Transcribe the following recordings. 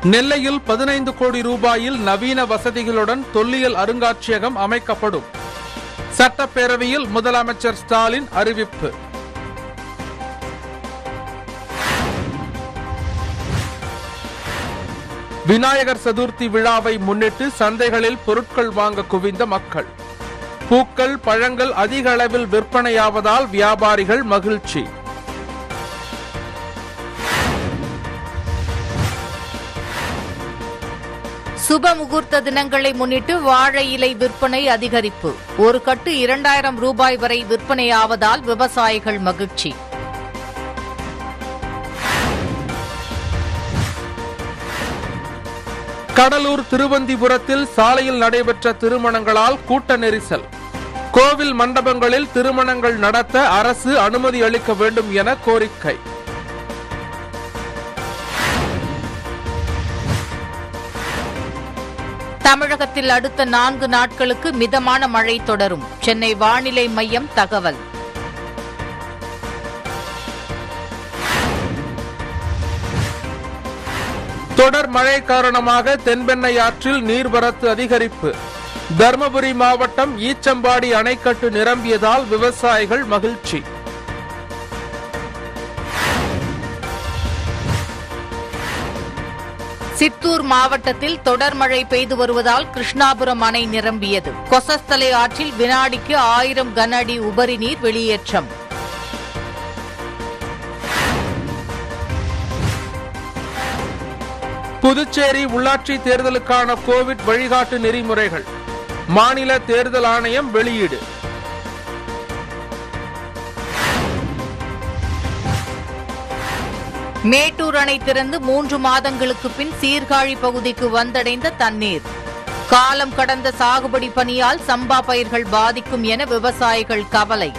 நெல்லையில் பதினைந்து கோடி ரூபாயில் நவீன வசதிகளுடன் தொல்லியல் அருங்காட்சியகம் அமைக்கப்படும் சட்டப்பேரவையில் முதலமைச்சர் ஸ்டாலின் அறிவிப்பு விநாயகர் சதுர்த்தி விழாவை முன்னிட்டு சந்தைகளில் பொருட்கள் வாங்க குவிந்த மக்கள் பூக்கள் பழங்கள் அதிக அளவில் விற்பனையாவதால் வியாபாரிகள் மகிழ்ச்சி சுப முகூர்த்த தினங்களை முன்னிட்டு வாழை இலை விற்பனை அதிகரிப்பு ஒரு கட்டு இரண்டாயிரம் ரூபாய் வரை விற்பனையாவதால் விவசாயிகள் மகிழ்ச்சி கடலூர் திருவந்திபுரத்தில் சாலையில் நடைபெற்ற திருமணங்களால் கூட்ட நெரிசல் கோவில் மண்டபங்களில் திருமணங்கள் நடத்த அரசு அனுமதி அளிக்க வேண்டும் என கோரிக்கை தமிழகத்தில் அடுத்த நான்கு நாட்களுக்கு மிதமான மழை தொடரும் சென்னை வானிலை மையம் தகவல் தொடர் மழை காரணமாக தென்பெண்ணை ஆற்றில் நீர்வரத்து அதிகரிப்பு தருமபுரி மாவட்டம் ஈச்சம்பாடி அணைக்கட்டு நிரம்பியதால் விவசாயிகள் மகிழ்ச்சி சித்தூர் மாவட்டத்தில் தொடர் மழை பெய்து வருவதால் கிருஷ்ணாபுரம் அணை நிரம்பியது கொசஸ்தலை ஆற்றில் வினாடிக்கு ஆயிரம் கன அடி உபரி நீர் வெளியேற்றம் புதுச்சேரி உள்ளாட்சி தேர்தலுக்கான கோவிட் வழிகாட்டு நெறிமுறைகள் மாநில தேர்தல் ஆணையம் வெளியீடு மேட்டூர் அணை திறந்து மூன்று மாதங்களுக்கு பின் சீர்காழி பகுதிக்கு வந்தடைந்த தண்ணீர் காலம் கடந்த சாகுபடி பணியால் சம்பா பயிர்கள் பாதிக்கும் என விவசாயிகள் கவலை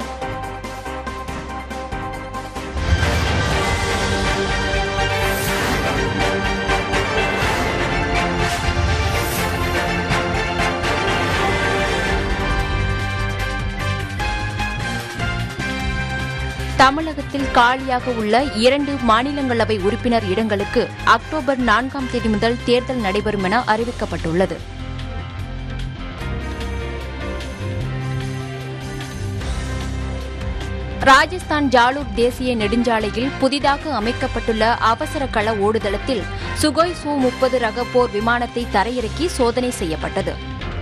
தமிழகத்தில் காலியாக உள்ள இரண்டு மாநிலங்களவை உறுப்பினர் இடங்களுக்கு அக்டோபர் நான்காம் தேதி முதல் தேர்தல் நடைபெறும் என அறிவிக்கப்பட்டுள்ளது ராஜஸ்தான் ஜாலூர் தேசிய நெடுஞ்சாலையில் புதிதாக அமைக்கப்பட்டுள்ள அவசர கள ஓடுதளத்தில் சுகோய் சு முப்பது ரக போர் விமானத்தை தரையிறக்கி சோதனை செய்யப்பட்டது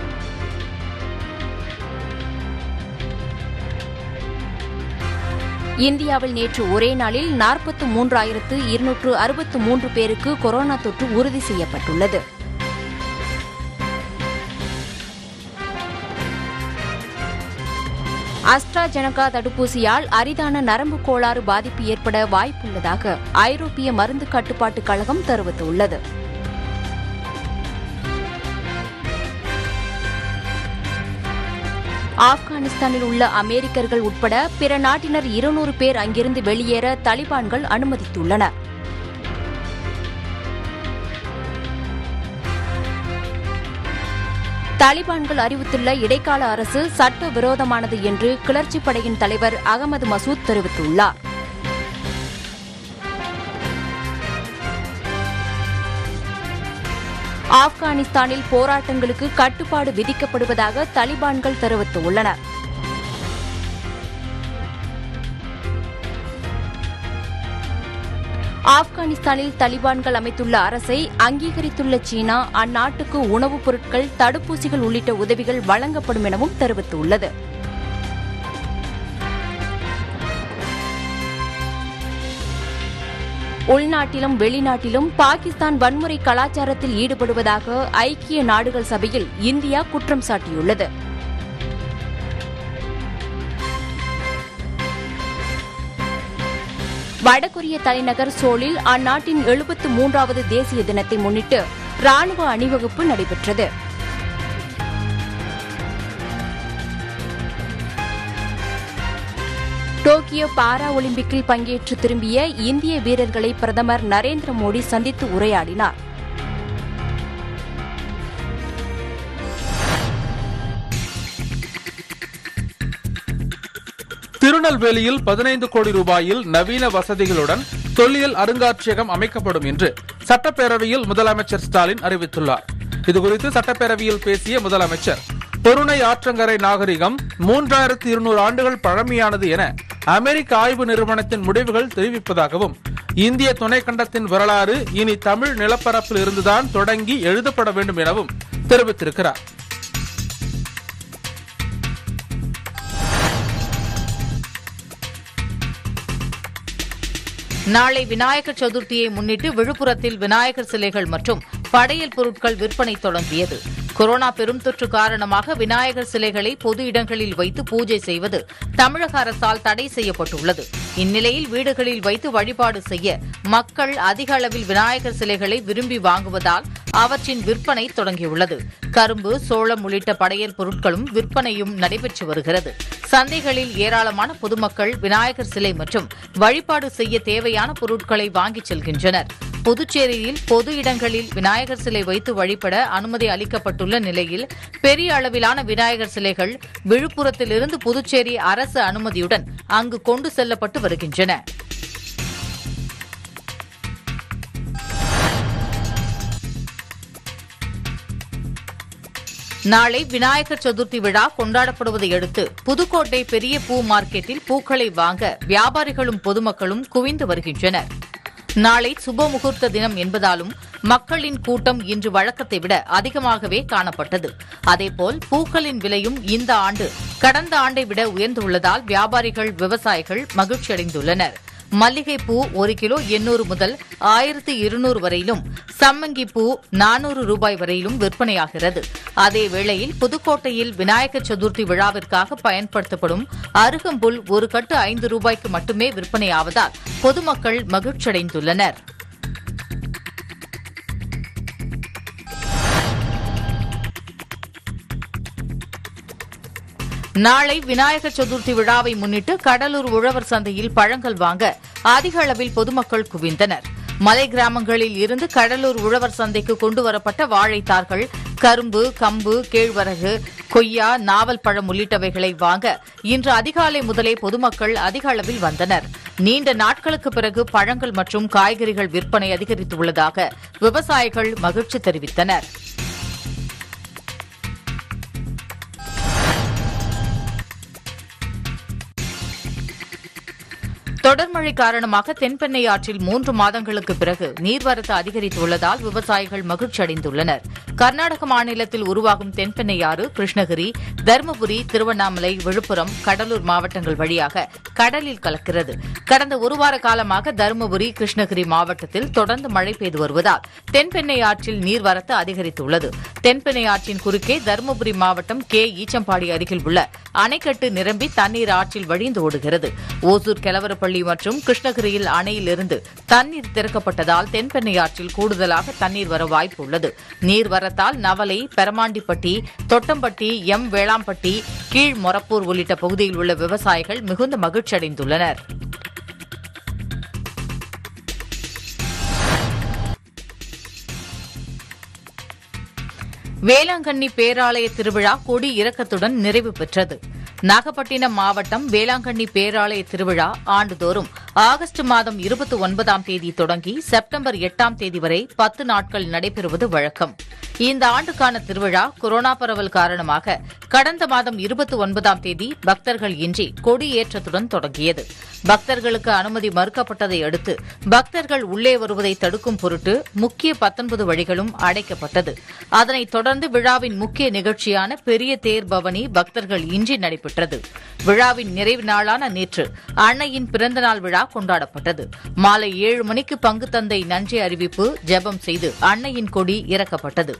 இந்தியாவில் நேற்று ஒரே நாளில் நாற்பத்து மூன்றாயிரத்து இருநூற்று அறுபத்து மூன்று பேருக்கு கொரோனா தொற்று உறுதி செய்யப்பட்டுள்ளது அஸ்ட்ராஜெனகா தடுப்பூசியால் அரிதான நரம்பு கோளாறு பாதிப்பு ஏற்பட வாய்ப்புள்ளதாக ஐரோப்பிய மருந்து கட்டுப்பாட்டு கழகம் தெரிவித்துள்ளது ஆப்கானிஸ்தானில் உள்ள அமெரிக்கர்கள் உட்பட பிற நாட்டினர் இருநூறு பேர் அங்கிருந்து வெளியேற தலிபான்கள் அனுமதித்துள்ளனர் தாலிபான்கள் அறிவித்துள்ள இடைக்கால அரசு சட்ட விரோதமானது என்று கிளர்ச்சிப் படையின் தலைவர் அகமது மசூத் தெரிவித்துள்ளார் ஆப்கானிஸ்தானில் போராட்டங்களுக்கு கட்டுப்பாடு விதிக்கப்படுவதாக தலிபான்கள் தெரிவித்துள்ளனர் ஆப்கானிஸ்தானில் தலிபான்கள் அமைத்துள்ள அரசை அங்கீகரித்துள்ள சீனா அந்நாட்டுக்கு உணவுப் பொருட்கள் தடுப்பூசிகள் உள்ளிட்ட உதவிகள் வழங்கப்படும் எனவும் தெரிவித்துள்ளது உள்நாட்டிலும் வெளிநாட்டிலும் பாகிஸ்தான் வன்முறை கலாச்சாரத்தில் ஈடுபடுவதாக ஐக்கிய நாடுகள் சபையில் இந்தியா குற்றம் சாட்டியுள்ளது வடகொரிய தலைநகர் சோலில் அந்நாட்டின் எழுபத்து மூன்றாவது தேசிய தினத்தை முன்னிட்டு ராணுவ அணிவகுப்பு நடைபெற்றது டோக்கியோ பாரா ஒலிம்பிக்கில் பங்கேற்று திரும்பிய இந்திய வீரர்களை பிரதமர் நரேந்திர மோடி சந்தித்து உரையாடினார் திருநெல்வேலியில் பதினைந்து கோடி ரூபாயில் நவீன வசதிகளுடன் தொல்லியல் அருங்காட்சியகம் அமைக்கப்படும் என்று சட்டப்பேரவையில் முதலமைச்சர் ஸ்டாலின் அறிவித்துள்ளார் இதுகுறித்து சட்டப்பேரவையில் பேசிய முதலமைச்சர் பொருணை ஆற்றங்கரை நாகரிகம் மூன்றாயிரத்து இருநூறு ஆண்டுகள் பழமையானது என அமெரிக்க ஆய்வு நிறுவனத்தின் முடிவுகள் தெரிவிப்பதாகவும் இந்திய துணைக்கண்டத்தின் வரலாறு இனி தமிழ் நிலப்பரப்பில் இருந்துதான் தொடங்கி எழுதப்பட வேண்டும் எனவும் தெரிவித்திருக்கிறார் நாளை விநாயகர் சதுர்த்தியை முன்னிட்டு விழுப்புரத்தில் விநாயகர் சிலைகள் மற்றும் படையல் பொருட்கள் விற்பனை தொடங்கியது கொரோனா பெரும் தொற்று காரணமாக விநாயகர் சிலைகளை பொது இடங்களில் வைத்து பூஜை செய்வது தமிழக அரசால் தடை செய்யப்பட்டுள்ளது இந்நிலையில் வீடுகளில் வைத்து வழிபாடு செய்ய மக்கள் அதிக அளவில் விநாயகர் சிலைகளை விரும்பி வாங்குவதால் அவற்றின் விற்பனை தொடங்கியுள்ளது கரும்பு சோளம் உள்ளிட்ட படையல் பொருட்களும் விற்பனையும் நடைபெற்று வருகிறது சந்தைகளில் ஏராளமான பொதுமக்கள் விநாயகர் சிலை மற்றும் வழிபாடு செய்ய தேவையான பொருட்களை வாங்கிச் செல்கின்றனர் புதுச்சேரியில் பொது இடங்களில் விநாயகர் சிலை வைத்து வழிபட அனுமதி அளிக்கப்பட்டுள்ள நிலையில் பெரிய அளவிலான விநாயகர் சிலைகள் விழுப்புரத்திலிருந்து புதுச்சேரி அரசு அனுமதியுடன் அங்கு கொண்டு செல்லப்பட்டு வருகின்றன நாளை விநாயகர் சதுர்த்தி விழா கொண்டாடப்படுவதை அடுத்து புதுக்கோட்டை பெரிய பூ மார்க்கெட்டில் பூக்களை வாங்க வியாபாரிகளும் பொதுமக்களும் குவிந்து வருகின்றனர் நாளை சுப முகூர்த்த தினம் என்பதாலும் மக்களின் கூட்டம் இன்று வழக்கத்தை விட அதிகமாகவே காணப்பட்டது அதேபோல் பூக்களின் விலையும் இந்த ஆண்டு கடந்த ஆண்டை விட உயர்ந்துள்ளதால் வியாபாரிகள் விவசாயிகள் மகிழ்ச்சியடைந்துள்ளனர் மல்லிகை பூ ஒரு கிலோ எண்ணூறு முதல் ஆயிரத்து இருநூறு வரையிலும் சம்மங்கி பூ நானூறு ரூபாய் வரையிலும் விற்பனையாகிறது அதே வேளையில் புதுக்கோட்டையில் விநாயகர் சதுர்த்தி விழாவிற்காக பயன்படுத்தப்படும் அருகம்புல் ஒரு கட்டு ஐந்து ரூபாய்க்கு மட்டுமே விற்பனையாவதால் பொதுமக்கள் மகிழ்ச்சியடைந்துள்ளனர் நாளை விநாயகர் சதுர்த்தி விழாவை முன்னிட்டு கடலூர் உழவர் சந்தையில் பழங்கள் வாங்க அதிக அளவில் பொதுமக்கள் குவிந்தனர் மலை கிராமங்களில் இருந்து கடலூர் உழவர் சந்தைக்கு கொண்டுவரப்பட்ட வாழைத்தார்கள் கரும்பு கம்பு கேழ்வரகு கொய்யா நாவல் பழம் உள்ளிட்டவைகளை வாங்க இன்று அதிகாலை முதலே பொதுமக்கள் அதிக அளவில் வந்தனர் நீண்ட நாட்களுக்கு பிறகு பழங்கள் மற்றும் காய்கறிகள் விற்பனை அதிகரித்துள்ளதாக விவசாயிகள் மகிழ்ச்சி தெரிவித்தனர் தொடர் மழை காரணமாக தென்பெண்ணை ஆற்றில் மூன்று மாதங்களுக்கு பிறகு நீர்வரத்து அதிகரித்துள்ளதால் விவசாயிகள் மகிழ்ச்சி அடைந்துள்ளனர் கர்நாடக மாநிலத்தில் உருவாகும் தென்பெண்ணை ஆறு கிருஷ்ணகிரி தருமபுரி திருவண்ணாமலை விழுப்புரம் கடலூர் மாவட்டங்கள் வழியாக கடலில் கலக்கிறது கடந்த ஒரு வார காலமாக தருமபுரி கிருஷ்ணகிரி மாவட்டத்தில் தொடர்ந்து மழை பெய்து வருவதால் தென்பெண்ணை ஆற்றில் நீர்வரத்து அதிகரித்துள்ளது தென்பெண்ணை ஆற்றின் குறுக்கே தருமபுரி மாவட்டம் கே ஈச்சம்பாடி அருகில் உள்ள அணைக்கட்டு நிரம்பி தண்ணீர் ஆற்றில் வழிந்து ஓடுகிறது ஓசூர் கெலவரப்பள்ளி மற்றும் கிருஷ்ணகிரியில் அணையிலிருந்து தண்ணீர் திறக்கப்பட்டதால் தென்பெண்ணை ஆற்றில் கூடுதலாக தண்ணீர் வர வாய்ப்பு உள்ளது நீர்வரத்தால் நவலை பெரமாண்டிப்பட்டி தொட்டம்பட்டி எம் வேளாம்பட்டி கீழ் மொரப்பூர் உள்ளிட்ட பகுதியில் உள்ள விவசாயிகள் மிகுந்த மகிழ்ச்சி அடைந்துள்ளனர் வேளாங்கண்ணி பேராலய திருவிழா கொடி இறக்கத்துடன் நிறைவு பெற்றது நாகப்பட்டினம் மாவட்டம் வேளாங்கண்ணி பேராலய திருவிழா ஆண்டுதோறும் ஆகஸ்ட் மாதம் இருபத்தி ஒன்பதாம் தேதி தொடங்கி செப்டம்பர் எட்டாம் தேதி வரை பத்து நாட்கள் நடைபெறுவது வழக்கம் இந்த ஆண்டுக்கான திருவிழா கொரோனா பரவல் காரணமாக கடந்த மாதம் இருபத்தி ஒன்பதாம் தேதி பக்தர்கள் இன்றி கொடியேற்றத்துடன் தொடங்கியது பக்தர்களுக்கு அனுமதி மறுக்கப்பட்டதை அடுத்து பக்தர்கள் உள்ளே வருவதை தடுக்கும் பொருட்டு முக்கிய பத்தொன்பது வழிகளும் அடைக்கப்பட்டது அதனைத் தொடர்ந்து விழாவின் முக்கிய நிகழ்ச்சியான பெரிய தேர் பவனி பக்தர்கள் இன்றி நடைபெற்றது விழாவின் நிறைவு நாளான நேற்று அன்னையின் பிறந்தநாள் விழா கொண்டாடப்பட்டது மாலை ஏழு மணிக்கு பங்கு தந்தை நன்றி அறிவிப்பு ஜெபம் செய்து அன்னையின் கொடி இறக்கப்பட்டது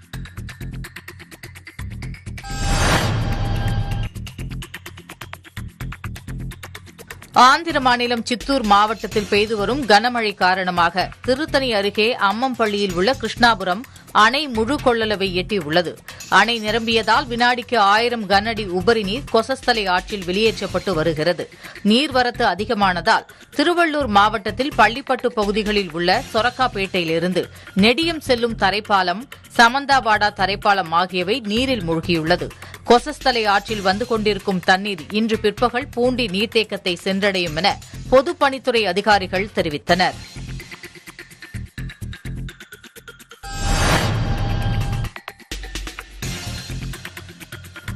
ஆந்திர மாநிலம் சித்தூர் மாவட்டத்தில் பெய்து வரும் கனமழை காரணமாக திருத்தணி அருகே அம்மம்பள்ளியில் உள்ள கிருஷ்ணாபுரம் அணை முழு கொள்ளளவை எட்டியுள்ளது அணை நிரம்பியதால் வினாடிக்கு ஆயிரம் கனஅடி உபரி நீர் கொசஸ்தலை ஆற்றில் வெளியேற்றப்பட்டு வருகிறது நீர்வரத்து அதிகமானதால் திருவள்ளூர் மாவட்டத்தில் பள்ளிப்பட்டு பகுதிகளில் உள்ள சொரக்காப்பேட்டையிலிருந்து நெடியம் செல்லும் தரைப்பாலம் சமந்தாவாடா தரைப்பாலம் ஆகியவை நீரில் மூழ்கியுள்ளது கொசஸ்தலை ஆற்றில் வந்து கொண்டிருக்கும் தண்ணீர் இன்று பிற்பகல் பூண்டி நீர்த்தேக்கத்தை சென்றடையும் என பொதுப்பணித்துறை அதிகாரிகள் தெரிவித்தனர்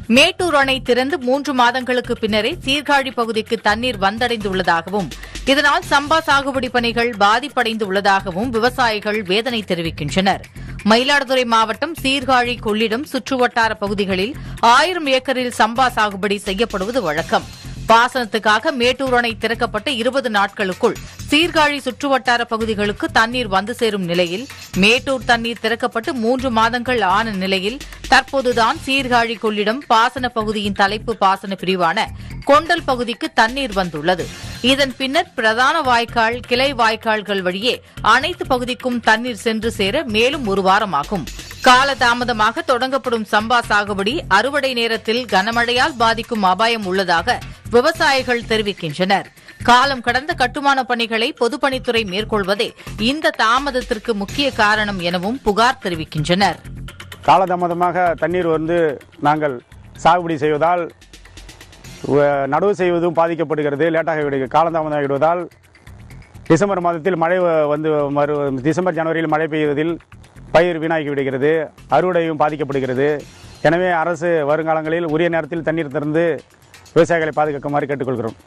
மேட்டூர் அணை திறந்து மூன்று மாதங்களுக்கு பின்னரே சீர்காழி பகுதிக்கு தண்ணீர் வந்தடைந்துள்ளதாகவும் இதனால் சம்பா சாகுபடி பணிகள் பாதிப்படைந்துள்ளதாகவும் விவசாயிகள் வேதனை தெரிவிக்கின்றனர் மயிலாடுதுறை மாவட்டம் சீர்காழி கொள்ளிடம் சுற்றுவட்டார பகுதிகளில் ஆயிரம் ஏக்கரில் சம்பா சாகுபடி செய்யப்படுவது வழக்கம் பாசனத்துக்காக மேட்டூர் அணை திறக்கப்பட்ட இருபது நாட்களுக்குள் சீர்காழி சுற்றுவட்டார பகுதிகளுக்கு தண்ணீர் வந்து சேரும் நிலையில் மேட்டூர் தண்ணீர் திறக்கப்பட்டு மூன்று மாதங்கள் ஆன நிலையில் தற்போதுதான் சீர்காழி கொள்ளிடம் பாசன பகுதியின் தலைப்பு பாசன பிரிவான கொண்டல் பகுதிக்கு தண்ணீர் வந்துள்ளது இதன் பின்னர் பிரதான வாய்க்கால் கிளை வாய்க்கால்கள் வழியே அனைத்து பகுதிக்கும் தண்ணீர் சென்று சேர மேலும் ஒரு வாரமாகும் காலதாமதமாக தொடங்கப்படும் சம்பா சாகுபடி அறுவடை நேரத்தில் கனமழையால் பாதிக்கும் அபாயம் உள்ளதாக விவசாயிகள் தெரிவிக்கின்றனர் காலம் கடந்த கட்டுமான பணிகளை பொதுப்பணித்துறை மேற்கொள்வதே இந்த தாமதத்திற்கு முக்கிய காரணம் எனவும் புகார் தெரிவிக்கின்றனர் காலதாமதமாக தண்ணீர் வந்து நாங்கள் சாகுபடி செய்வதால் வ- நடவு செய்வதும் பாதிக்கப்படுகிறது லேட்டாக விடுகிறது காலதாமதம் விடுவதால் டிசம்பர் மாதத்தில் மழை வ- வந்து மறு டிசம்பர் ஜனவரியில் மழை பெய்வதில் பயிர் வீணாகி விடுகிறது அறுவடையும் பாதிக்கப்படுகிறது எனவே அரசு வருங்காலங்களில் உரிய நேரத்தில் தண்ணீர் திறந்து விவசாயிகளை பாதுகாக்குமாறு கேட்டுக்கொள்கிறோம்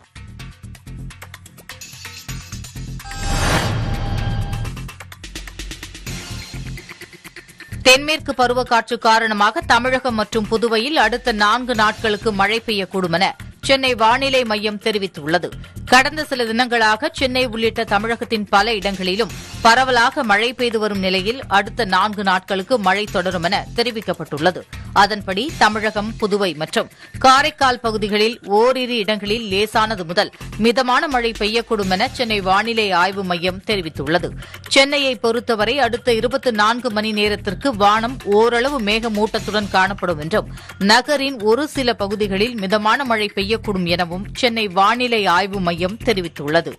தென்மேற்கு பருவக்காற்று காரணமாக தமிழகம் மற்றும் புதுவையில் அடுத்த நான்கு நாட்களுக்கு மழை பெய்யக்கூடும் என சென்னை வானிலை மையம் தெரிவித்துள்ளது கடந்த சில தினங்களாக சென்னை உள்ளிட்ட தமிழகத்தின் பல இடங்களிலும் பரவலாக மழை பெய்து வரும் நிலையில் அடுத்த நான்கு நாட்களுக்கு மழை தொடரும் என தெரிவிக்கப்பட்டுள்ளது அதன்படி தமிழகம் புதுவை மற்றும் காரைக்கால் பகுதிகளில் ஓரிரு இடங்களில் லேசானது முதல் மிதமான மழை பெய்யக்கூடும் என சென்னை வானிலை ஆய்வு மையம் தெரிவித்துள்ளது சென்னையை பொறுத்தவரை அடுத்த இருபத்தி நான்கு மணி நேரத்திற்கு வானம் ஓரளவு மேகமூட்டத்துடன் காணப்படும் என்றும் நகரின் ஒரு சில பகுதிகளில் மிதமான மழை பெய்யக்கூடும் எனவும் சென்னை வானிலை ஆய்வு மையம் தெரிவித்துள்ளது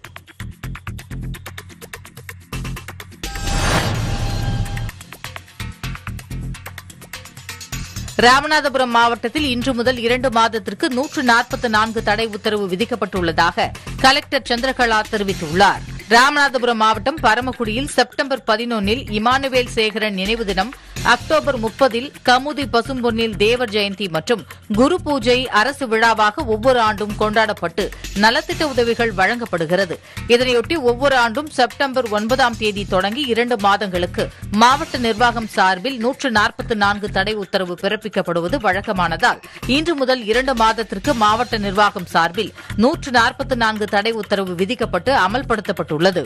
ராமநாதபுரம் மாவட்டத்தில் இன்று முதல் இரண்டு மாதத்திற்கு நூற்று நாற்பத்தி நான்கு தடை உத்தரவு விதிக்கப்பட்டுள்ளதாக கலெக்டர் சந்திரகலா தெரிவித்துள்ளார் ராமநாதபுரம் மாவட்டம் பரமக்குடியில் செப்டம்பர் பதினொன்னில் இமானுவேல் சேகரன் நினைவு தினம் அக்டோபர் முப்பதில் கமுதி பசும்பொன்னில் தேவர் ஜெயந்தி மற்றும் குரு பூஜை அரசு விழாவாக ஒவ்வொரு ஆண்டும் கொண்டாடப்பட்டு நலத்திட்ட உதவிகள் வழங்கப்படுகிறது இதனையொட்டி ஒவ்வொரு ஆண்டும் செப்டம்பர் ஒன்பதாம் தேதி தொடங்கி இரண்டு மாதங்களுக்கு மாவட்ட நிர்வாகம் சார்பில் நூற்று நாற்பத்தி நான்கு தடை உத்தரவு பிறப்பிக்கப்படுவது வழக்கமானதால் இன்று முதல் இரண்டு மாதத்திற்கு மாவட்ட நிர்வாகம் சார்பில் நூற்று நாற்பத்தி நான்கு தடை உத்தரவு விதிக்கப்பட்டு அமல்படுத்தப்பட்டுள்ளது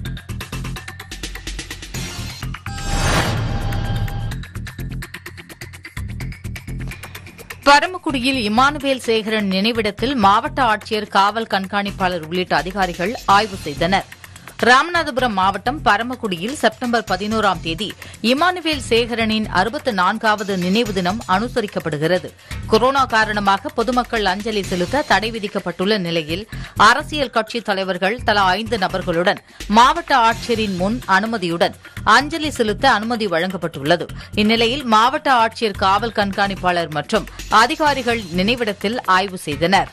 பரமக்குடியில் இமானுவேல் சேகரன் நினைவிடத்தில் மாவட்ட ஆட்சியர் காவல் கண்காணிப்பாளர் உள்ளிட்ட அதிகாரிகள் ஆய்வு செய்தனர் ராமநாதபுரம் மாவட்டம் பரமக்குடியில் செப்டம்பர் பதினோராம் தேதி இமானுவேல் சேகரனின் அறுபத்து நான்காவது நினைவு தினம் அனுசரிக்கப்படுகிறது கொரோனா காரணமாக பொதுமக்கள் அஞ்சலி செலுத்த தடை விதிக்கப்பட்டுள்ள நிலையில் அரசியல் கட்சித் தலைவர்கள் தலா ஐந்து நபர்களுடன் மாவட்ட ஆட்சியரின் முன் அனுமதியுடன் அஞ்சலி செலுத்த அனுமதி வழங்கப்பட்டுள்ளது இந்நிலையில் மாவட்ட ஆட்சியர் காவல் கண்காணிப்பாளர் மற்றும் அதிகாரிகள் நினைவிடத்தில் ஆய்வு செய்தனர்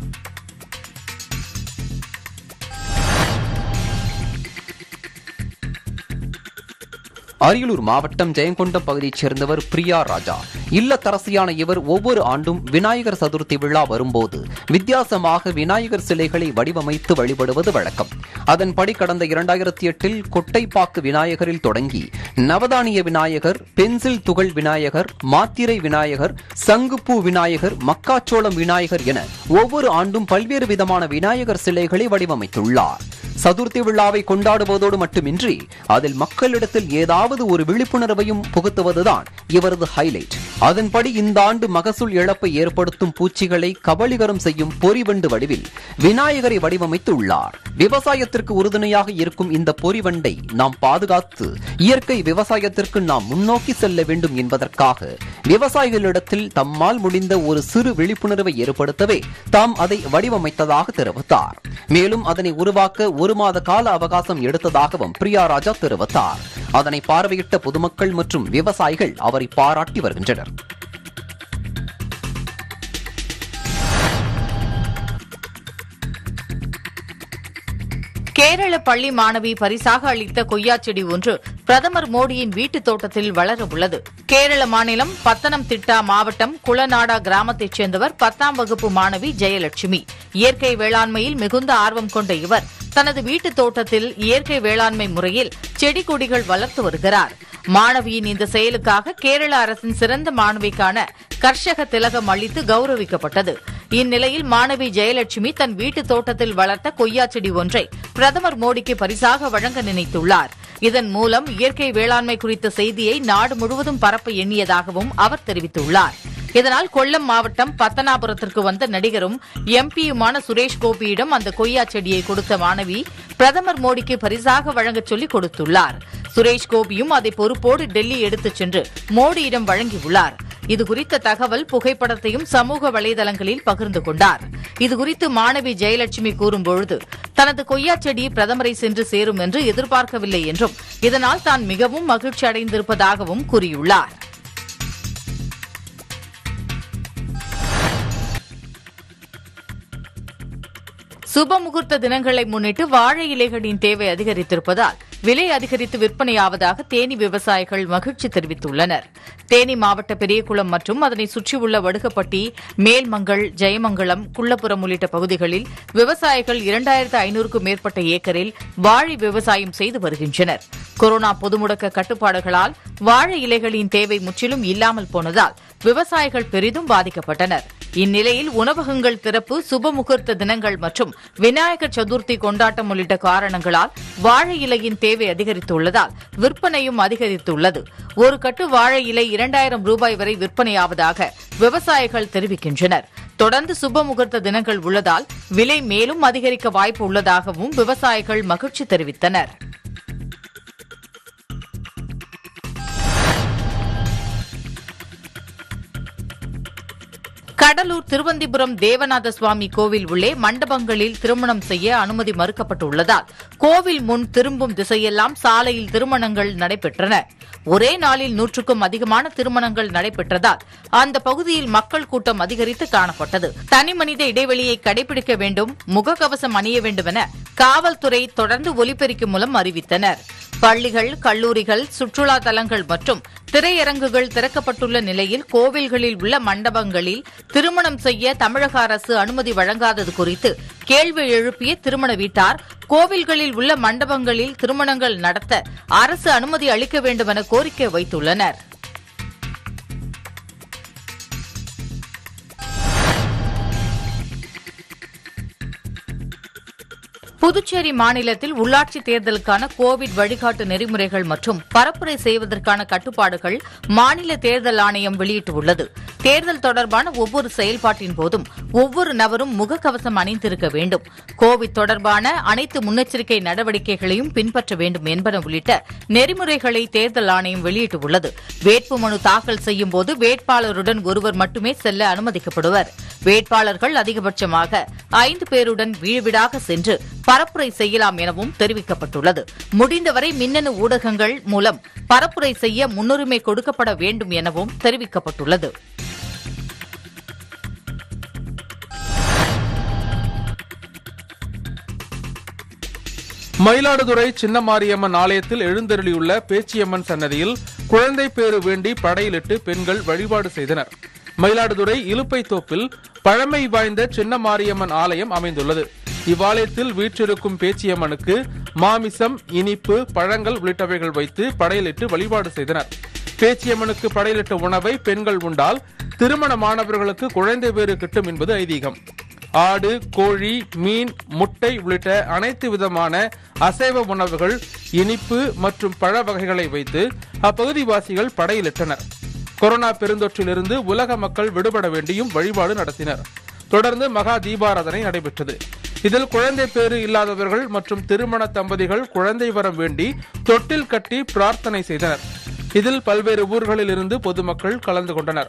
அரியலூர் மாவட்டம் ஜெயங்கொண்டம் பகுதியைச் சேர்ந்தவர் பிரியா ராஜா இல்லத்தரசியான இவர் ஒவ்வொரு ஆண்டும் விநாயகர் சதுர்த்தி விழா வரும்போது வித்தியாசமாக விநாயகர் சிலைகளை வடிவமைத்து வழிபடுவது வழக்கம் அதன்படி கடந்த இரண்டாயிரத்தி எட்டில் கொட்டைப்பாக்கு விநாயகரில் தொடங்கி நவதானிய விநாயகர் பென்சில் துகள் விநாயகர் மாத்திரை விநாயகர் சங்குப்பூ விநாயகர் மக்காச்சோளம் விநாயகர் என ஒவ்வொரு ஆண்டும் பல்வேறு விதமான விநாயகர் சிலைகளை வடிவமைத்துள்ளார் சதுர்த்தி விழாவை கொண்டாடுவதோடு மட்டுமின்றி அதில் மக்களிடத்தில் ஏதாவது ஒரு விழிப்புணர்வையும் புகுத்துவதுதான் இவரது ஹைலைட் அதன்படி இந்த ஆண்டு மகசூல் இழப்பை ஏற்படுத்தும் பூச்சிகளை கபளீகரம் செய்யும் பொறிவண்டு வடிவில் விநாயகரை வடிவமைத்து உள்ளார் விவசாயத்திற்கு உறுதுணையாக இருக்கும் இந்த பொறிவண்டை நாம் பாதுகாத்து இயற்கை விவசாயத்திற்கு நாம் முன்னோக்கி செல்ல வேண்டும் என்பதற்காக விவசாயிகளிடத்தில் தம்மால் முடிந்த ஒரு சிறு விழிப்புணர்வை ஏற்படுத்தவே தாம் அதை வடிவமைத்ததாக தெரிவித்தார் மேலும் அதனை உருவாக்க ஒரு மாத கால அவகாசம் எடுத்ததாகவும் பிரியா ராஜா தெரிவித்தார் அதனை பார்வையிட்ட பொதுமக்கள் மற்றும் விவசாயிகள் அவரை பாராட்டி வருகின்றனர் கேரள பள்ளி மாணவி பரிசாக அளித்த கொய்யா செடி ஒன்று பிரதமர் மோடியின் வீட்டுத் தோட்டத்தில் வளர உள்ளது கேரள மாநிலம் பத்தனம்திட்டா மாவட்டம் குளநாடா கிராமத்தைச் சேர்ந்தவர் பத்தாம் வகுப்பு மாணவி ஜெயலட்சுமி இயற்கை வேளாண்மையில் மிகுந்த ஆர்வம் கொண்ட இவர் தனது வீட்டுத் தோட்டத்தில் இயற்கை வேளாண்மை முறையில் செடி கொடிகள் வளர்த்து வருகிறார் மாணவியின் இந்த செயலுக்காக கேரள அரசின் சிறந்த மாணவிக்கான கர்ஷக திலகம் அளித்து கௌரவிக்கப்பட்டது இந்நிலையில் மாணவி ஜெயலட்சுமி தன் வீட்டுத் தோட்டத்தில் வளர்த்த கொய்யா செடி ஒன்றை பிரதமர் மோடிக்கு பரிசாக வழங்க நினைத்துள்ளார் இதன் மூலம் இயற்கை வேளாண்மை குறித்த செய்தியை நாடு முழுவதும் பரப்ப எண்ணியதாகவும் அவர் தெரிவித்துள்ளார் இதனால் கொல்லம் மாவட்டம் பத்தனாபுரத்திற்கு வந்த நடிகரும் எம்பியுமான சுரேஷ் கோபியிடம் அந்த கொய்யா செடியை கொடுத்த மாணவி பிரதமர் மோடிக்கு பரிசாக வழங்கச் சொல்லி கொடுத்துள்ளார் சுரேஷ் கோபியும் அதை பொறுப்போடு டெல்லி எடுத்துச் சென்று மோடியிடம் வழங்கியுள்ளார் இதுகுறித்த தகவல் புகைப்படத்தையும் சமூக வலைதளங்களில் பகிர்ந்து கொண்டார் இதுகுறித்து மாணவி ஜெயலட்சுமி கூறும்பொழுது தனது கொய்யா செடி பிரதமரை சென்று சேரும் என்று எதிர்பார்க்கவில்லை என்றும் இதனால் தான் மிகவும் மகிழ்ச்சி அடைந்திருப்பதாகவும் கூறியுள்ளார் சுப முகூர்த்த தினங்களை முன்னிட்டு வாழை இலைகளின் தேவை அதிகரித்திருப்பதால் விலை அதிகரித்து விற்பனையாவதாக தேனி விவசாயிகள் மகிழ்ச்சி தெரிவித்துள்ளனர் தேனி மாவட்ட பெரியகுளம் மற்றும் அதனை சுற்றியுள்ள வடுகப்பட்டி மேல்மங்கள் ஜெயமங்கலம் குள்ளப்புறம் உள்ளிட்ட பகுதிகளில் விவசாயிகள் இரண்டாயிரத்து ஐநூறுக்கும் மேற்பட்ட ஏக்கரில் வாழை விவசாயம் செய்து வருகின்றனர் கொரோனா பொதுமுடக்க கட்டுப்பாடுகளால் வாழை இலைகளின் தேவை முற்றிலும் இல்லாமல் போனதால் விவசாயிகள் பெரிதும் பாதிக்கப்பட்டனர் இந்நிலையில் உணவகங்கள் திறப்பு சுப முகூர்த்த தினங்கள் மற்றும் விநாயகர் சதுர்த்தி கொண்டாட்டம் உள்ளிட்ட காரணங்களால் வாழை இலையின் தேவை அதிகரித்துள்ளதால் விற்பனையும் அதிகரித்துள்ளது ஒரு கட்டு வாழை இலை இரண்டாயிரம் ரூபாய் வரை விற்பனையாவதாக விவசாயிகள் தெரிவிக்கின்றனர் தொடர்ந்து சுப முகூர்த்த தினங்கள் உள்ளதால் விலை மேலும் அதிகரிக்க வாய்ப்பு உள்ளதாகவும் விவசாயிகள் மகிழ்ச்சி தெரிவித்தனர் கடலூர் திருவந்திபுரம் தேவநாத சுவாமி கோவில் உள்ளே மண்டபங்களில் திருமணம் செய்ய அனுமதி மறுக்கப்பட்டுள்ளதால் கோவில் முன் திரும்பும் திசையெல்லாம் சாலையில் திருமணங்கள் நடைபெற்றன ஒரே நாளில் நூற்றுக்கும் அதிகமான திருமணங்கள் நடைபெற்றதால் அந்த பகுதியில் மக்கள் கூட்டம் அதிகரித்து காணப்பட்டது தனிமனித இடைவெளியை கடைபிடிக்க வேண்டும் முகக்கவசம் அணிய வேண்டும் என காவல்துறை தொடர்ந்து ஒலிபெருக்கி மூலம் அறிவித்தனர் பள்ளிகள் கல்லூரிகள் சுற்றுலா தலங்கள் மற்றும் திரையரங்குகள் திறக்கப்பட்டுள்ள நிலையில் கோவில்களில் உள்ள மண்டபங்களில் திருமணம் செய்ய தமிழக அரசு அனுமதி வழங்காதது குறித்து கேள்வி எழுப்பிய திருமண வீட்டார் கோவில்களில் உள்ள மண்டபங்களில் திருமணங்கள் நடத்த அரசு அனுமதி அளிக்க வேண்டும் என கோரிக்கை வைத்துள்ளனர் புதுச்சேரி மாநிலத்தில் உள்ளாட்சி தேர்தலுக்கான கோவிட் வழிகாட்டு நெறிமுறைகள் மற்றும் பரப்புரை செய்வதற்கான கட்டுப்பாடுகள் மாநில தேர்தல் ஆணையம் வெளியிட்டுள்ளது தேர்தல் தொடர்பான ஒவ்வொரு செயல்பாட்டின் போதும் ஒவ்வொரு நபரும் முகக்கவசம் அணிந்திருக்க வேண்டும் கோவிட் தொடர்பான அனைத்து முன்னெச்சரிக்கை நடவடிக்கைகளையும் பின்பற்ற வேண்டும் என்பன உள்ளிட்ட நெறிமுறைகளை தேர்தல் ஆணையம் வெளியிட்டுள்ளது வேட்புமனு தாக்கல் செய்யும் போது வேட்பாளருடன் ஒருவர் மட்டுமே செல்ல அனுமதிக்கப்படுவர் வேட்பாளர்கள் அதிகபட்சமாக ஐந்து பேருடன் வீழ்விடாக சென்று பரப்புரை செய்யலாம் எனவும் தெரிவிக்கப்பட்டுள்ளது முடிந்தவரை மின்னணு ஊடகங்கள் மூலம் பரப்புரை செய்ய முன்னுரிமை கொடுக்கப்பட வேண்டும் எனவும் தெரிவிக்கப்பட்டுள்ளது மயிலாடுதுறை சின்னமாரியம்மன் ஆலயத்தில் எழுந்தருளியுள்ள பேச்சியம்மன் சன்னதியில் குழந்தை பேறு வேண்டி படையிலிட்டு பெண்கள் வழிபாடு செய்தனர் மயிலாடுதுறை இலுப்பை தோப்பில் பழமை வாய்ந்த சின்னமாரியம்மன் ஆலயம் அமைந்துள்ளது இவ்வாலயத்தில் வீற்றிருக்கும் பேச்சியம்மனுக்கு மாமிசம் இனிப்பு பழங்கள் உள்ளிட்டவைகள் வைத்து படையலிட்டு வழிபாடு செய்தனர் பேச்சியம்மனுக்கு படையலிட்ட உணவை பெண்கள் உண்டால் திருமணமானவர்களுக்கு குழந்தை பேறு கிட்டும் என்பது ஐதீகம் ஆடு கோழி மீன் முட்டை உள்ளிட்ட அனைத்து விதமான அசைவ உணவுகள் இனிப்பு மற்றும் பழ வகைகளை வைத்து அப்பகுதிவாசிகள் படையிலிட்டனர் கொரோனா பெருந்தொற்றிலிருந்து உலக மக்கள் விடுபட வேண்டியும் வழிபாடு நடத்தினர் தொடர்ந்து மகா தீபாராதனை நடைபெற்றது இதில் குழந்தை பேறு இல்லாதவர்கள் மற்றும் திருமண தம்பதிகள் குழந்தை வரம் வேண்டி தொட்டில் கட்டி பிரார்த்தனை செய்தனர் இதில் பல்வேறு ஊர்களில் இருந்து பொதுமக்கள் கலந்து கொண்டனர்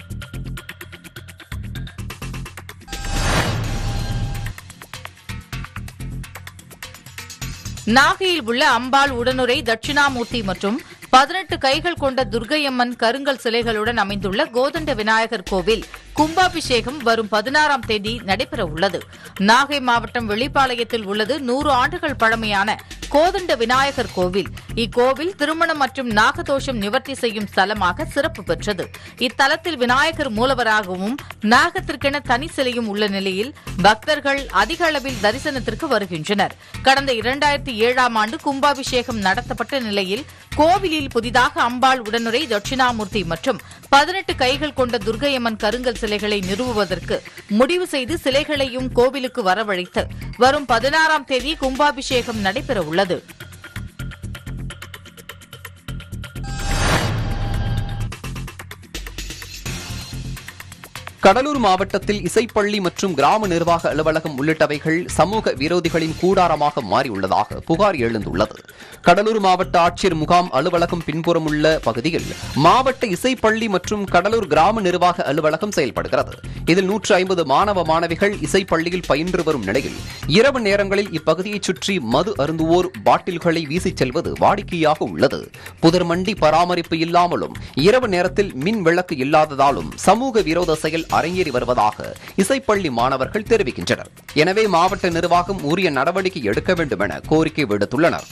நாகையில் உள்ள அம்பாள் உடனுரை தட்சிணாமூர்த்தி மற்றும் பதினெட்டு கைகள் கொண்ட துர்க்கையம்மன் கருங்கல் சிலைகளுடன் அமைந்துள்ள கோதண்ட விநாயகர் கோவில் கும்பாபிஷேகம் வரும் பதினாறாம் தேதி நடைபெற உள்ளது நாகை மாவட்டம் வெளிப்பாளையத்தில் உள்ளது நூறு ஆண்டுகள் பழமையான கோதண்ட விநாயகர் கோவில் இக்கோவில் திருமணம் மற்றும் நாகதோஷம் நிவர்த்தி செய்யும் ஸ்தலமாக சிறப்பு பெற்றது இத்தலத்தில் விநாயகர் மூலவராகவும் நாகத்திற்கென தனி சிலையும் உள்ள நிலையில் பக்தர்கள் அதிக அளவில் தரிசனத்திற்கு வருகின்றனர் கடந்த இரண்டாயிரத்தி ஏழாம் ஆண்டு கும்பாபிஷேகம் நடத்தப்பட்ட நிலையில் கோவிலில் புதிதாக அம்பாள் உடனுரை தட்சிணாமூர்த்தி மற்றும் பதினெட்டு கைகள் கொண்ட துர்க்கையம்மன் கருங்கல் சிலைகளை நிறுவுவதற்கு முடிவு செய்து சிலைகளையும் கோவிலுக்கு வரவழைத்து வரும் பதினாறாம் தேதி கும்பாபிஷேகம் நடைபெற உள்ளது கடலூர் மாவட்டத்தில் இசைப்பள்ளி மற்றும் கிராம நிர்வாக அலுவலகம் உள்ளிட்டவைகள் சமூக விரோதிகளின் கூடாரமாக மாறியுள்ளதாக புகார் எழுந்துள்ளது கடலூர் மாவட்ட ஆட்சியர் முகாம் அலுவலகம் பின்புறம் உள்ள பகுதியில் மாவட்ட இசைப்பள்ளி மற்றும் கடலூர் கிராம நிர்வாக அலுவலகம் செயல்படுகிறது இதில் நூற்று ஐம்பது மாணவ மாணவிகள் இசைப்பள்ளியில் பயின்று வரும் நிலையில் இரவு நேரங்களில் இப்பகுதியைச் சுற்றி மது அருந்துவோர் பாட்டில்களை வீசிச் செல்வது வாடிக்கையாக உள்ளது புதர்மண்டி பராமரிப்பு இல்லாமலும் இரவு நேரத்தில் மின் விளக்கு இல்லாததாலும் சமூக விரோத செயல் அரங்கேறி வருவதாக இசைப்பள்ளி மாணவர்கள் தெரிவிக்கின்றனர் எனவே மாவட்ட நிர்வாகம் உரிய நடவடிக்கை எடுக்க வேண்டும் என கோரிக்கை விடுத்துள்ளனர்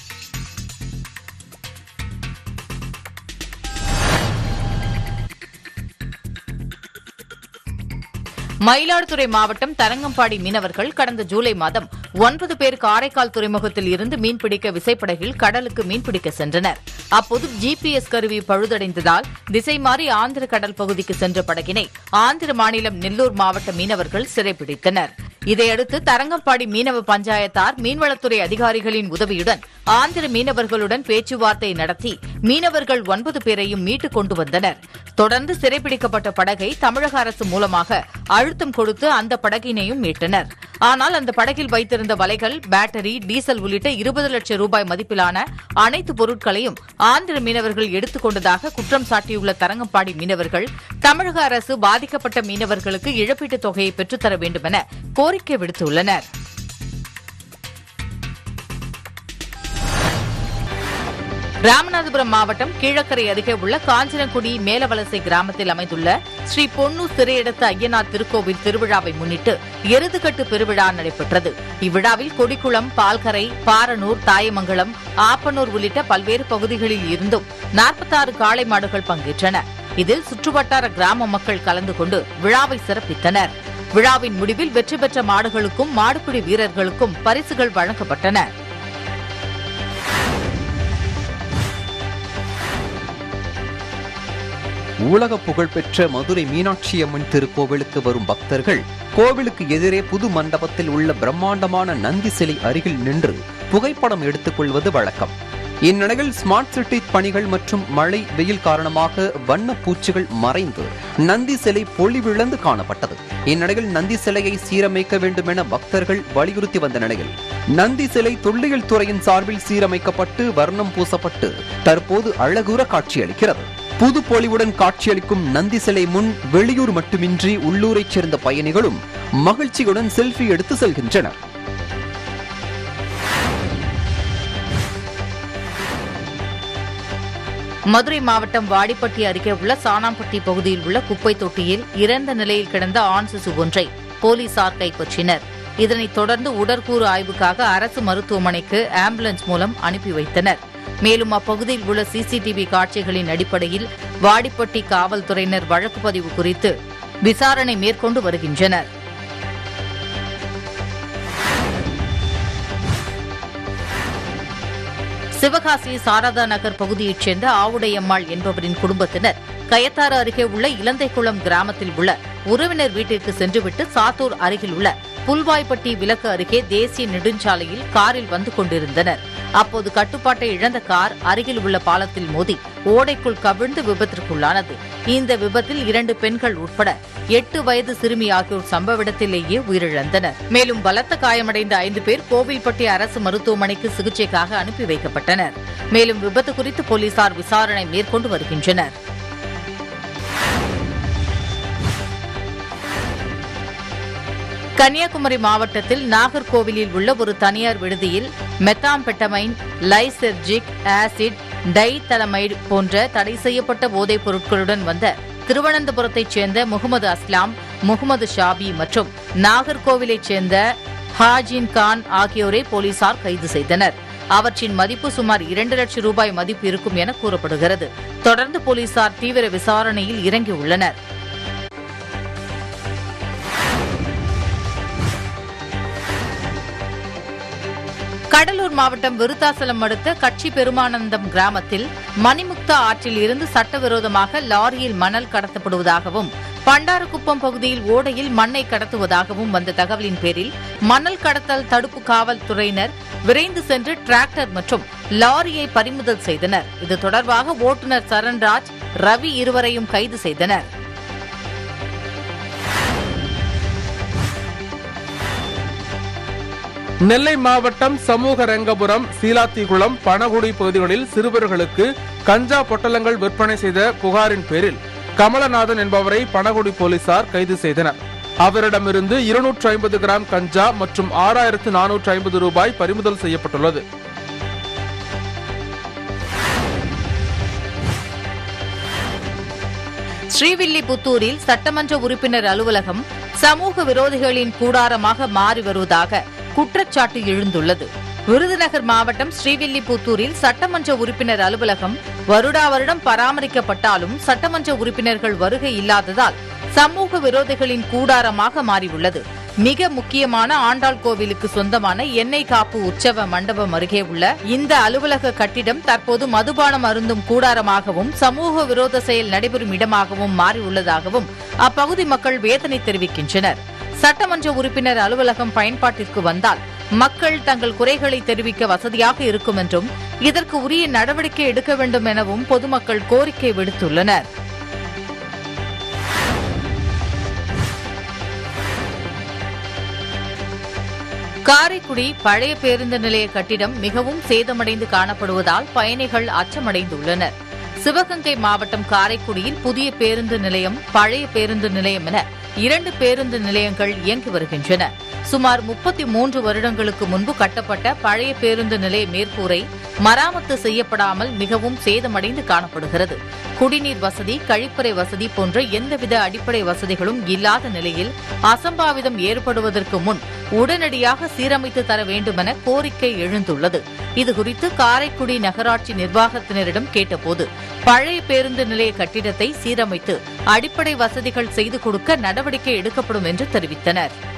மயிலாடுதுறை மாவட்டம் தரங்கம்பாடி மீனவர்கள் கடந்த ஜூலை மாதம் ஒன்பது பேர் காரைக்கால் துறைமுகத்தில் இருந்து மீன்பிடிக்க விசைப்படகில் கடலுக்கு மீன்பிடிக்க சென்றனர் அப்போது ஜிபிஎஸ் கருவி பழுதடைந்ததால் திசை மாறி ஆந்திர கடல் பகுதிக்கு சென்ற படகினை ஆந்திர மாநிலம் நெல்லூர் மாவட்ட மீனவர்கள் சிறைப்பிடித்தனர் இதையடுத்து தரங்கம்பாடி மீனவ பஞ்சாயத்தார் மீன்வளத்துறை அதிகாரிகளின் உதவியுடன் ஆந்திர மீனவர்களுடன் பேச்சுவார்த்தை நடத்தி மீனவர்கள் ஒன்பது பேரையும் மீட்டுக் கொண்டு வந்தனர் தொடர்ந்து சிறைப்பிடிக்கப்பட்ட படகை தமிழக அரசு மூலமாக அழுத்தம் கொடுத்து அந்த படகினையும் மீட்டனர் ஆனால் அந்த படகில் வைத்திருந்த வலைகள் பேட்டரி டீசல் உள்ளிட்ட இருபது லட்சம் ரூபாய் மதிப்பிலான அனைத்து பொருட்களையும் ஆந்திர மீனவர்கள் எடுத்துக் கொண்டதாக குற்றம் சாட்டியுள்ள தரங்கம்பாடி மீனவர்கள் தமிழக அரசு பாதிக்கப்பட்ட மீனவர்களுக்கு இழப்பீட்டுத் தொகையை பெற்றுத்தர வேண்டும் என கோரிக்கை விடுத்துள்ளனர் ராமநாதபுரம் மாவட்டம் கீழக்கரை அருகே உள்ள காஞ்சனக்குடி மேலவலசை கிராமத்தில் அமைந்துள்ள ஸ்ரீ பொன்னு சிறையெடுத்த ஐயனார் திருக்கோவில் திருவிழாவை முன்னிட்டு எருதுகட்டு பெருவிழா நடைபெற்றது இவ்விழாவில் கொடிக்குளம் பால்கரை பாரனூர் தாயமங்கலம் ஆப்பனூர் உள்ளிட்ட பல்வேறு பகுதிகளில் இருந்தும் நாற்பத்தாறு காளை மாடுகள் பங்கேற்றன இதில் சுற்றுவட்டார கிராம மக்கள் கலந்து கொண்டு விழாவை சிறப்பித்தனர் விழாவின் முடிவில் வெற்றி பெற்ற மாடுகளுக்கும் மாடுபிடி வீரர்களுக்கும் பரிசுகள் வழங்கப்பட்டன உலக புகழ்பெற்ற மதுரை மீனாட்சி அம்மன் திருக்கோவிலுக்கு வரும் பக்தர்கள் கோவிலுக்கு எதிரே புது மண்டபத்தில் உள்ள பிரம்மாண்டமான நந்தி சிலை அருகில் நின்று புகைப்படம் எடுத்துக் கொள்வது வழக்கம் இந்நிலையில் ஸ்மார்ட் சிட்டி பணிகள் மற்றும் மழை வெயில் காரணமாக வண்ண பூச்சிகள் மறைந்து நந்தி சிலை பொலிவிழந்து காணப்பட்டது இந்நிலையில் நந்தி சிலையை சீரமைக்க வேண்டும் என பக்தர்கள் வலியுறுத்தி வந்த நிலையில் நந்தி சிலை தொல்லியல் துறையின் சார்பில் சீரமைக்கப்பட்டு வர்ணம் பூசப்பட்டு தற்போது அழகுற காட்சியளிக்கிறது புது பொலிவுடன் காட்சியளிக்கும் நந்தி சிலை முன் வெளியூர் மட்டுமின்றி உள்ளூரைச் சேர்ந்த பயணிகளும் மகிழ்ச்சியுடன் செல்ஃபி எடுத்து செல்கின்றனர் மதுரை மாவட்டம் வாடிப்பட்டி அருகே உள்ள சானாம்பட்டி பகுதியில் உள்ள குப்பை தொட்டியில் இறந்த நிலையில் கிடந்த ஆண் சிசு ஒன்றை போலீசார் கைப்பற்றினர் இதனைத் தொடர்ந்து உடற்கூறு ஆய்வுக்காக அரசு மருத்துவமனைக்கு ஆம்புலன்ஸ் மூலம் அனுப்பி வைத்தனர் மேலும் அப்பகுதியில் உள்ள சிசிடிவி காட்சிகளின் அடிப்படையில் வாடிப்பட்டி காவல்துறையினர் வழக்கு பதிவு குறித்து விசாரணை மேற்கொண்டு வருகின்றனர் சிவகாசி சாரதா நகர் பகுதியைச் சேர்ந்த ஆவுடையம்மாள் என்பவரின் குடும்பத்தினர் கயத்தாறு அருகே உள்ள இலந்தைக்குளம் கிராமத்தில் உள்ள உறவினர் வீட்டிற்கு சென்றுவிட்டு சாத்தூர் அருகில் உள்ள புல்வாய்ப்பட்டி விலக்கு அருகே தேசிய நெடுஞ்சாலையில் காரில் வந்து கொண்டிருந்தனர் அப்போது கட்டுப்பாட்டை இழந்த கார் அருகில் உள்ள பாலத்தில் மோதி ஓடைக்குள் கவிழ்ந்து விபத்திற்குள்ளானது இந்த விபத்தில் இரண்டு பெண்கள் உட்பட எட்டு வயது சிறுமி ஆகியோர் சம்பவ இடத்திலேயே உயிரிழந்தனர் மேலும் பலத்த காயமடைந்த ஐந்து பேர் கோவில்பட்டி அரசு மருத்துவமனைக்கு சிகிச்சைக்காக அனுப்பி வைக்கப்பட்டனர் மேலும் விபத்து குறித்து போலீசார் விசாரணை மேற்கொண்டு வருகின்றனர் கன்னியாகுமரி மாவட்டத்தில் நாகர்கோவிலில் உள்ள ஒரு தனியார் விடுதியில் மெத்தாம்பெட்டமைன் லைசெர்ஜிக் ஆசிட் டைதலமைடு போன்ற தடை செய்யப்பட்ட போதைப் பொருட்களுடன் வந்த திருவனந்தபுரத்தைச் சேர்ந்த முகமது அஸ்லாம் முகமது ஷாபி மற்றும் நாகர்கோவிலைச் சேர்ந்த ஹாஜின் கான் ஆகியோரை போலீசார் கைது செய்தனர் அவற்றின் மதிப்பு சுமார் இரண்டு லட்சம் ரூபாய் மதிப்பு இருக்கும் என கூறப்படுகிறது தொடர்ந்து போலீசார் தீவிர விசாரணையில் இறங்கியுள்ளனர் கடலூர் மாவட்டம் விருத்தாசலம் அடுத்த கட்சி பெருமானந்தம் கிராமத்தில் மணிமுக்தா ஆற்றில் இருந்து சட்டவிரோதமாக லாரியில் மணல் கடத்தப்படுவதாகவும் பண்டாரக்குப்பம் பகுதியில் ஓடையில் மண்ணை கடத்துவதாகவும் வந்த தகவலின் பேரில் மணல் கடத்தல் தடுப்பு காவல்துறையினர் விரைந்து சென்று டிராக்டர் மற்றும் லாரியை பறிமுதல் செய்தனர் இது தொடர்பாக ஓட்டுநர் சரண்ராஜ் ரவி இருவரையும் கைது செய்தனர் நெல்லை மாவட்டம் சமூக ரங்கபுரம் சீலாத்திகுளம் பனகுடி பகுதிகளில் சிறுவர்களுக்கு கஞ்சா பொட்டலங்கள் விற்பனை செய்த புகாரின் பேரில் கமலநாதன் என்பவரை பனகுடி போலீசார் கைது செய்தனர் அவரிடமிருந்து இருநூற்று ஐம்பது கிராம் கஞ்சா மற்றும் ஆறாயிரத்து நானூற்று ஐம்பது ரூபாய் பறிமுதல் செய்யப்பட்டுள்ளது ஸ்ரீவில்லிபுத்தூரில் சட்டமன்ற உறுப்பினர் அலுவலகம் சமூக விரோதிகளின் கூடாரமாக மாறி வருவதாக குற்றச்சாட்டு எழுந்துள்ளது விருதுநகர் மாவட்டம் ஸ்ரீவில்லிபுத்தூரில் சட்டமன்ற உறுப்பினர் அலுவலகம் வருடா வருடம் பராமரிக்கப்பட்டாலும் சட்டமன்ற உறுப்பினர்கள் வருகை இல்லாததால் சமூக விரோதிகளின் கூடாரமாக மாறியுள்ளது மிக முக்கியமான ஆண்டாள் கோவிலுக்கு சொந்தமான எண்ணெய் காப்பு உற்சவ மண்டபம் அருகே உள்ள இந்த அலுவலக கட்டிடம் தற்போது மதுபானம் அருந்தும் கூடாரமாகவும் சமூக விரோத செயல் நடைபெறும் இடமாகவும் மாறியுள்ளதாகவும் அப்பகுதி மக்கள் வேதனை தெரிவிக்கின்றனர் சட்டமன்ற உறுப்பினர் அலுவலகம் பயன்பாட்டிற்கு வந்தால் மக்கள் தங்கள் குறைகளை தெரிவிக்க வசதியாக இருக்கும் என்றும் இதற்கு உரிய நடவடிக்கை எடுக்க வேண்டும் எனவும் பொதுமக்கள் கோரிக்கை விடுத்துள்ளனர் காரைக்குடி பழைய பேருந்து நிலைய கட்டிடம் மிகவும் சேதமடைந்து காணப்படுவதால் பயணிகள் அச்சமடைந்துள்ளனர் சிவகங்கை மாவட்டம் காரைக்குடியில் புதிய பேருந்து நிலையம் பழைய பேருந்து நிலையம் என இரண்டு பேருந்து நிலையங்கள் இயங்கி வருகின்றன சுமார் முப்பத்தி மூன்று வருடங்களுக்கு முன்பு கட்டப்பட்ட பழைய பேருந்து நிலைய மேற்கூரை மராமத்து செய்யப்படாமல் மிகவும் சேதமடைந்து காணப்படுகிறது குடிநீர் வசதி கழிப்பறை வசதி போன்ற எந்தவித அடிப்படை வசதிகளும் இல்லாத நிலையில் அசம்பாவிதம் ஏற்படுவதற்கு முன் உடனடியாக சீரமைத்து தர வேண்டுமென கோரிக்கை எழுந்துள்ளது இதுகுறித்து காரைக்குடி நகராட்சி நிர்வாகத்தினரிடம் கேட்டபோது பழைய பேருந்து நிலைய கட்டிடத்தை சீரமைத்து அடிப்படை வசதிகள் செய்து கொடுக்க நடவடிக்கை எடுக்கப்படும் என்று தெரிவித்தனர்